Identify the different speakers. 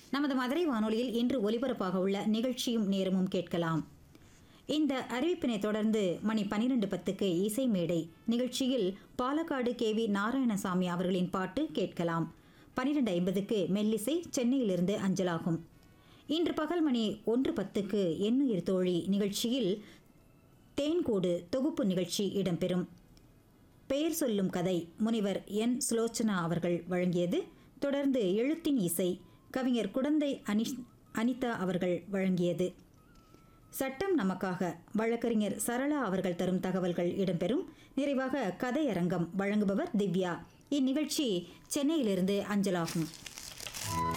Speaker 1: நமது மதுரை வானொலியில் இன்று ஒலிபரப்பாக உள்ள நிகழ்ச்சியும் நேரமும் கேட்கலாம் இந்த அறிவிப்பினை தொடர்ந்து மணி பனிரெண்டு பத்துக்கு இசை மேடை நிகழ்ச்சியில் பாலக்காடு கே வி நாராயணசாமி அவர்களின் பாட்டு கேட்கலாம் பனிரெண்டு ஐம்பதுக்கு மெல்லிசை சென்னையிலிருந்து அஞ்சலாகும் இன்று பகல் மணி ஒன்று பத்துக்கு எண்ணுயிர் தோழி நிகழ்ச்சியில் தேன்கூடு தொகுப்பு நிகழ்ச்சி இடம்பெறும் பெயர் சொல்லும் கதை முனிவர் என் சுலோச்சனா அவர்கள் வழங்கியது தொடர்ந்து எழுத்தின் இசை கவிஞர் குடந்தை அனிஷ் அனிதா அவர்கள் வழங்கியது சட்டம் நமக்காக வழக்கறிஞர் சரளா அவர்கள் தரும் தகவல்கள் இடம்பெறும் நிறைவாக கதையரங்கம் வழங்குபவர் திவ்யா இந்நிகழ்ச்சி சென்னையிலிருந்து அஞ்சலாகும்